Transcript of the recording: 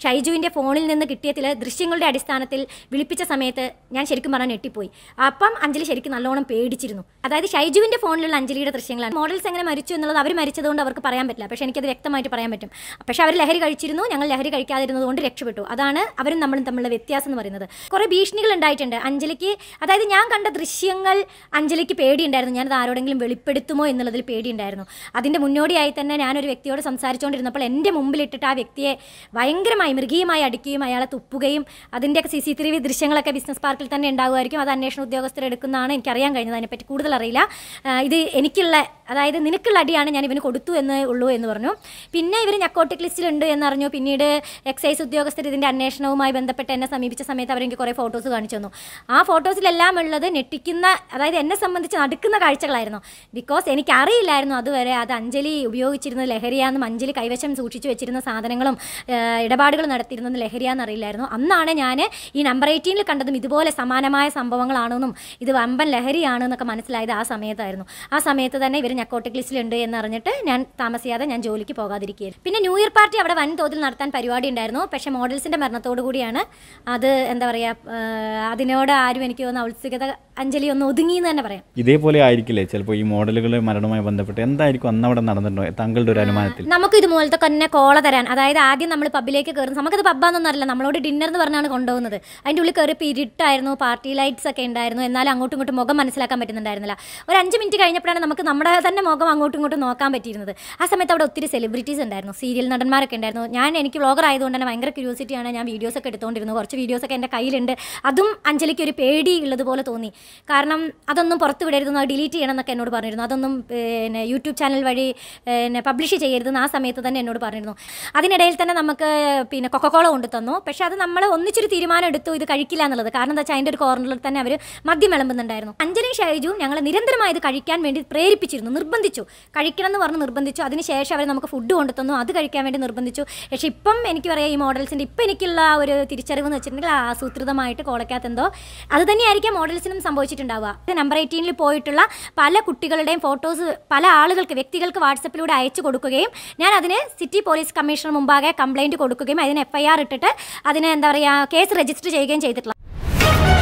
ഷൈജുവിൻ്റെ ഫോണിൽ നിന്ന് കിട്ടിയ ചില ദൃശ്യങ്ങളുടെ അടിസ്ഥാനത്തിൽ വിളിപ്പിച്ച സമയത്ത് ഞാൻ ശരിക്കും പറഞ്ഞാൽ ഞെട്ടിപ്പോയി അപ്പം അഞ്ജലി ശരിക്കും നല്ലോണം പേടിച്ചിരുന്നു അതായത് ഷൈജുവിൻ്റെ ഫോണിലുള്ള അഞ്ജലിയുടെ ദൃശ്യങ്ങളാണ് മോഡൽസ് എങ്ങനെ മരിച്ചു എന്നുള്ളത് അവർ മരിച്ചതുകൊണ്ട് അവർക്ക് പറയാൻ പറ്റില്ല പക്ഷേ എനിക്കത് വ്യക്തമായിട്ട് പറയാൻ പറ്റും പക്ഷേ അവർ ലഹരി കഴിച്ചിരുന്നു ഞങ്ങൾ ലഹരി കഴിക്കാതിരുന്നത് കൊണ്ട് രക്ഷപ്പെട്ടു അതാണ് അവരും നമ്മളും തമ്മിലുള്ള വ്യത്യാസം എന്ന് പറയുന്നത് കുറേ ഭീഷണികൾ ഉണ്ടായിട്ടുണ്ട് അഞ്ജലിക്ക് അതായത് ഞാൻ കണ്ട ദൃശ്യങ്ങൾ അഞ്ജലിക്ക് പേടിയുണ്ടായിരുന്നു ഞാനത് ആരോടെങ്കിലും വെളിപ്പെടുത്തുമോ എന്നുള്ളതിൽ പേടിയുണ്ടായിരുന്നു അതിൻ്റെ മുന്നോടിയായി തന്നെ ഞാനൊരു വ്യക്തിയോട് സംസാരിച്ചുകൊണ്ടിരുന്നപ്പോൾ എൻ്റെ മുമ്പിലിട്ടിട്ട് ആ വ്യക്തിയെ ഭയങ്കരമായി മൃഗീയമായി അടിക്കുകയും അയാളെ തുപ്പുകയും അതിൻ്റെയൊക്കെ സി സി ടി വി ദൃശ്യങ്ങളൊക്കെ ബിസിനസ് പാർക്കിൽ തന്നെ ഉണ്ടാകുമായിരിക്കും അത് അന്വേഷണ ഉദ്യോഗസ്ഥർ എടുക്കുന്നതാണ് എനിക്കറിയാൻ കഴിഞ്ഞത് അതിനെപ്പറ്റി കൂടുതൽ അറിയില്ല ആ, ഇത് എനിക്കുള്ള അതായത് നിനക്കുള്ള അടിയാണ് ഞാൻ ഇവന് കൊടുത്തു എന്ന് ഉള്ളൂ എന്ന് പറഞ്ഞു പിന്നെ ഇവർ ഞക്കോട്ടിക് ലിസ്റ്റിലുണ്ട് എന്നറിഞ്ഞു പിന്നീട് എക്സൈസ് ഉദ്യോഗസ്ഥർ ഇതിൻ്റെ അന്വേഷണവുമായി ബന്ധപ്പെട്ട് എന്നെ സമീപിച്ച സമയത്ത് അവരെനിക്ക് കുറേ ഫോട്ടോസ് കാണിച്ചു തന്നു ആ ഫോട്ടോസിലെല്ലാം ഉള്ളത് ഞെട്ടിക്കുന്ന അതായത് എന്നെ സംബന്ധിച്ച് നടക്കുന്ന കാഴ്ചകളായിരുന്നു ബിക്കോസ് എനിക്ക് അറിയില്ലായിരുന്നു അതുവരെ അത് അഞ്ജലി ഉപയോഗിച്ചിരുന്ന ലഹരിയാണെന്നും അഞ്ജലി കൈവശം സൂക്ഷിച്ചു വെച്ചിരുന്ന സാധനങ്ങളും ഏഹ്, ഇടപാടുകൾ നടത്തിയിരുന്നത് ലഹരിയാണെന്ന് അറിയില്ലായിരുന്നു അന്നാണ് ഞാൻ ഈ നമ്പർ എയ്റ്റീനിൽ കണ്ടതും ഇതുപോലെ സമാനമായ സംഭവങ്ങളാണെന്നും ഇത് വമ്പൻ ലഹരിയാണെന്നൊക്കെ മനസ്സിലായത് ആ സമയത്തായിരുന്നു ആ സമയത്ത് തന്നെ ഇവർ ഞക്കോട്ടിക് ലിസ്റ്റിലുണ്ട് എന്നറിഞ്ഞിട്ട് ഞാൻ താമസിയാതെ ഞാൻ ജോലിക്ക് പോകാതിരിക്കുകയായിരുന്നു പിന്നെ ന്യൂ ഇയർ പാർട്ടി അവിടെ വൻതോതിൽ നടത്താൻ പരിപാടി ഉണ്ടായിരുന്നു പക്ഷേ മോഡൽസിൻ്റെ മരണത്തോടു കൂടിയാണ് അത് എന്താ പറയുക അതിനോട് ആരും എനിക്ക് തോന്നുന്നു ഔത്സുകത അഞ്ജലി ഒന്ന് ഒതുങ്ങി എന്ന് തന്നെ പറയാം ഇതേപോലെ ആയിരിക്കില്ലേ ചിലപ്പോൾ ഈ മോഡലുകളുടെ മരണവുമായി ബന്ധപ്പെട്ട് എന്തായിരിക്കും അന്ന് അവിടെ നടന്നിട്ടുണ്ടോ താങ്കളുടെ ഒരു അനുമാനത്തിൽ നമുക്ക് ഇതുപോലത്തെ തന്നെ കോള തരാൻ അതായത് ആദ്യം നമ്മൾ പബ്ബിലേക്ക് കയറുന്നു നമുക്കത് പബ്ബാന്നൊന്നും അറിയില്ല നമ്മളോട് ഡിന്നർ എന്ന് പറഞ്ഞാണ് കൊണ്ടുപോകുന്നത് അതിൻ്റെ ഉള്ളിൽ കയറി ഇരുട്ടായിരുന്നു പാർട്ടി ലൈറ്റ്സ് ഒക്കെ ഉണ്ടായിരുന്നു എന്നാലും അങ്ങോട്ടും ഇങ്ങോട്ടും മുഖം മനസ്സിലാക്കാൻ പറ്റുന്നുണ്ടായിരുന്നില്ല ഒരു അഞ്ച് മിനിറ്റ് കഴിഞ്ഞപ്പോഴാണ് നമുക്ക് നമ്മുടെ തന്നെ മുഖം അങ്ങോട്ടും ഇങ്ങോട്ടും നോക്കാൻ പറ്റിയിരുന്നത് ആ സമയത്ത് അവിടെ ഒത്തിരി സെലിബ്രിറ്റീസ് ഉണ്ടായിരുന്നു സീരിയൽ നടന്മാരൊക്കെ ഉണ്ടായിരുന്നു ഞാൻ എനിക്ക് വ്ളോഗർ ആയതുകൊണ്ട് തന്നെ ഭയങ്കര ക്യൂരിയോസിറ്റിയാണ് ഞാൻ വീഡിയോസ് ഒക്കെ എടുത്തുകൊണ്ടിരുന്നു കുറച്ച് വീഡിയോസ് ഒക്കെ എൻ്റെ കയ്യിലുണ്ട് അതും അഞ്ജലിക്ക് ഒരു പേടി ഉള്ളതുപോലെ തോന്നി കാരണം അതൊന്നും പുറത്ത് വിടരുതെന്ന് ഡിലീറ്റ് ചെയ്യണം എന്നൊക്കെ എന്നോട് പറഞ്ഞിരുന്നു അതൊന്നും പിന്നെ യൂട്യൂബ് ചാനൽ വഴി പിന്നെ പബ്ലിഷ് ചെയ്യരുതെന്ന് ആ സമയത്ത് തന്നെ എന്നോട് പറഞ്ഞിരുന്നു അതിനിടയിൽ തന്നെ നമുക്ക് പിന്നെ കൊക്കക്കോള കൊണ്ടു തന്നു പക്ഷെ അത് നമ്മൾ ഒന്നിച്ചൊരു തീരുമാനം എടുത്തു ഇത് കഴിക്കില്ല എന്നുള്ളത് കാരണം എന്താ വെച്ചാൽ അതിൻ്റെ ഒരു കോർണറിൽ തന്നെ അവർ മദ്യം വിളമ്പുന്നുണ്ടായിരുന്നു അഞ്ജലി ഷൈജു ഞങ്ങളെ നിരന്തരമായി ഇത് കഴിക്കാൻ വേണ്ടി പ്രേരിപ്പിച്ചിരുന്നു നിർബന്ധിച്ചു കഴിക്കണം എന്ന് പറഞ്ഞ് നിർബന്ധിച്ചു അതിനുശേഷം അവർ നമുക്ക് ഫുഡ് കൊണ്ടു തന്നു അത് കഴിക്കാൻ വേണ്ടി നിർബന്ധിച്ചു പക്ഷേ ഇപ്പം എനിക്ക് പറയാം ഈ മോഡൽസിൻ്റെ ഇപ്പം എനിക്കുള്ള ആ ഒരു തിരിച്ചറിവ് എന്ന് വെച്ചിട്ടുണ്ടെങ്കിൽ ആസൂത്രിതമായിട്ട് കോളയ്ക്കകത്ത് എന്തോ അത് തന്നെയായിരിക്കാം മോഡൽസിനും സംഭവിച്ചിട്ടുണ്ടാവുക നമ്പർ എയ്റ്റീനിൽ പോയിട്ടുള്ള പല കുട്ടികളുടെയും ഫോട്ടോസ് പല ആളുകൾക്ക് വ്യക്തികൾക്ക് വാട്സപ്പിലൂടെ അയച്ചു കൊടുക്കുകയും ഞാൻ അതിന് സിറ്റി പോലീസ് കമ്മീഷണർ മുമ്പാകെ കംപ്ലൈൻറ്റ് കൊടുക്കുകയും അതിന് എഫ് ഐ ആർ ഇട്ടിട്ട് അതിന് എന്താ പറയുക കേസ് രജിസ്റ്റർ ചെയ്യുകയും ചെയ്തിട്ടുള്ള